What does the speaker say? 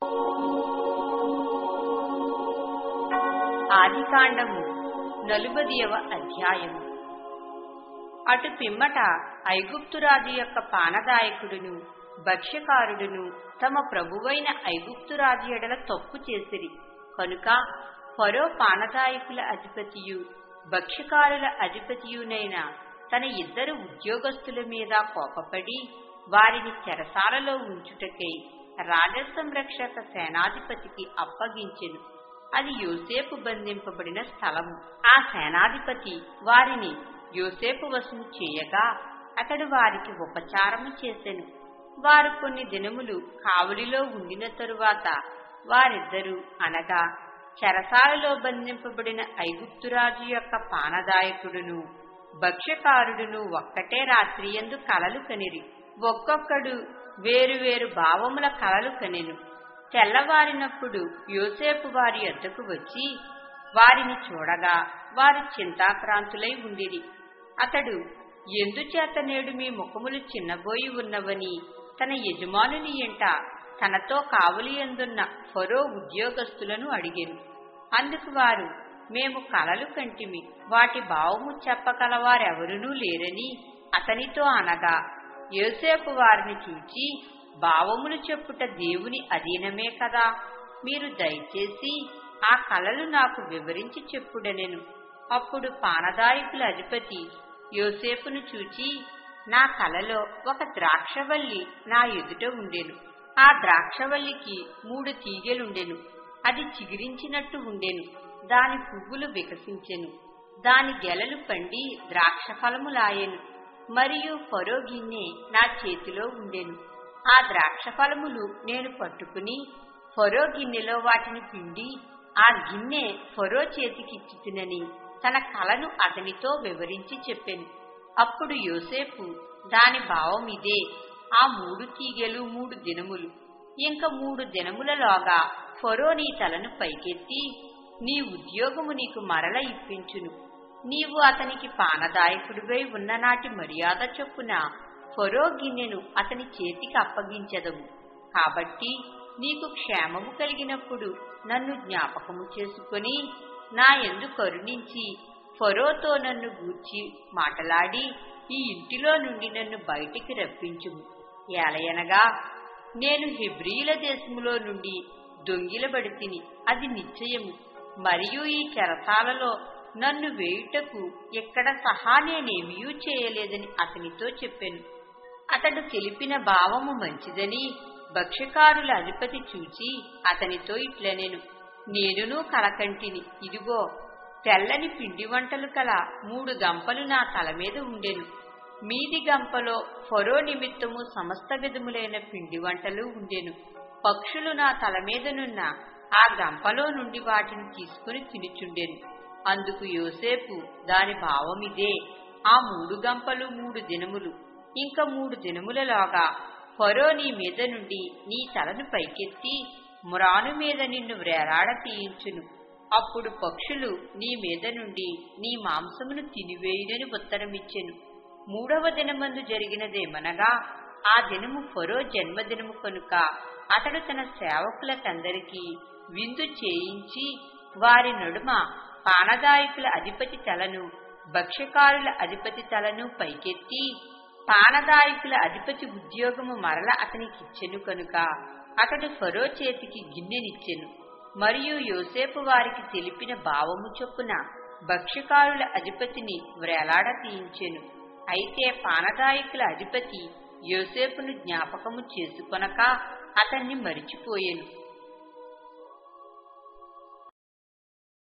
ఆదికాండము నలుబదియవ అధ్యాయము అటు పిమ్మట ఐగుప్తురాజు యొక్క పానదాయకుడును భక్ష్యకారుడును తమ ప్రభువైన ఐగుప్తురాజు ఎడల తప్పు చేసిరి కనుక ఫరో పానదాయకుల అధిపతియు భక్ష్యకారుల అధిపతియునైన తన ఇద్దరు ఉద్యోగస్తుల మీద కోపపడి వారిని చెరసాలలో ఉంచుటకై రాజసంరక్షక సేనాధిపతికి అప్పగించెను అది యోసేపు బంధింపబడిన స్థలము ఆ సేనాధిపతి వారిని యోసేపు వశము చేయగా అతడు వారికి ఉపచారము చేసెను వారు కొన్ని దినములు కావలిలో ఉండిన తరువాత వారిద్దరూ అనగా చెరసాలలో బంధింపబడిన ఐగుప్తురాజు యొక్క పానదాయకుడును భక్ష్యకారుడును ఒక్కటే రాత్రి ఎందు కలలు కనిరి ఒక్కొక్కడు వేరువేరు భావముల కలలు కనెను తెల్లవారినప్పుడు యోసేపు వారి వద్దకు వచ్చి వారిని చూడగా వారు చింతాక్రాంతులై ఉండిరి అతడు ఎందుచేత నేడు మీ ముఖములు చిన్నబోయి ఉన్నవని తన యజమానుని ఎంట తనతో కావలి ఎందున్న ఫరో ఉద్యోగస్తులను అడిగెను అందుకు వారు మేము కలలు కంటిమి వాటి భావము చెప్పగలవారెవరునూ లేరని అతనితో అనగా యోసేపు వారిని చూచి భావములు చెప్పుట దేవుని అధీనమే కదా మీరు దయచేసి ఆ కలలు నాకు వివరించి చెప్పుడనెను అప్పుడు పానదాయకుల అధిపతి యోసేపును చూచి నా కలలో ఒక ద్రాక్షవల్లి నా ఎదుట ఉండెను ఆ ద్రాక్షవల్లికి మూడు తీగెలుండెను అది చిగిరించినట్టు ఉండెను దాని పువ్వులు వికసించెను దాని గెలలు పండి ద్రాక్ష ఫలములాయెను మరియు ఫరో గిన్నె నా చేతిలో ఉండెను ఆ ద్రాక్ష ఫలములు నేను పట్టుకుని ఫరో గిన్నెలో వాటిని పిండి ఆ గిన్నె ఫరో చేతికిచ్చితినని తన కలను అతనితో వివరించి చెప్పెను అప్పుడు యోసేపు దాని భావం ఇదే ఆ మూడు తీగెలు మూడు దినములు ఇంక మూడు దినములలోగా ఫరో నీ తలను పైకెత్తి నీ ఉద్యోగము నీకు మరల ఇప్పించును నీవు అతనికి పానదాయకుడివై ఉన్ననాటి మర్యాద చొప్పున ఫరో గిన్నెను అతని చేతికి అప్పగించదము కాబట్టి నీకు క్షేమము కలిగినప్పుడు నన్ను జ్ఞాపకము చేసుకొని నా ఎందు కరుణించి ఫరోతో నన్ను గూర్చి మాటలాడి ఈ ఇంటిలో నుండి నన్ను బయటికి రప్పించుము ఏలయనగా నేను హెబ్రీల దేశములో నుండి దొంగిలబడి తిని అది నిశ్చయము మరియు ఈ చెరసాలలో నన్ను వేయుటకు ఎక్కడ సహా నేనేమీ చేయలేదని అతనితో చెప్పాను అతడు తెలిపిన భావము మంచిదని భక్ష్యకారుల అధిపతి చూచి అతనితో ఇట్లనెను నేనును కలకంటిని ఇదిగో తెల్లని పిండి వంటలు కల మూడు గంపలు నా తల మీద ఉండెను మీది గంపలో ఫరో నిమిత్తము సమస్త విధములైన పిండి వంటలు ఉండెను పక్షులు నా తల మీదనున్న ఆ గంపలో నుండి వాటిని తీసుకుని తినుచుండెను అందుకు యోసేపు దాని భావమిదే ఆ మూడు గంపలు మూడు దినములు ఇంకా మూడు దినములలోగా ఫరో నీ మీద నుండి నీ తలను పైకెత్తి మురాను మీద నిన్ను వ్రేలాడ తీయించును అప్పుడు పక్షులు నీ మీద నుండి నీ మాంసమును తినివేయునని ఉత్తరమిచ్చెను మూడవ దినమందు జరిగినదేమనగా ఆ దినము ఫరో జన్మదినము కనుక అతడు తన సేవకులకందరికీ విందు చేయించి వారి నడుమ పానదాయకుల అధిపతి తలను భక్ష్యకారుల అధిపతి తలను పైకెత్తి పానదాయకుల అధిపతి ఉద్యోగము మరల అతనికిచ్చెను కనుక అతడు ఫరో చేతికి గిన్నెనిచ్చెను మరియు యోసేపు వారికి తెలిపిన భావము చొప్పున భక్ష్యకారుల అధిపతిని వ్రేలాడ తీయించెను అయితే పానదాయకుల అధిపతి యోసేపును జ్ఞాపకము చేసుకొనక అతన్ని మరిచిపోయెను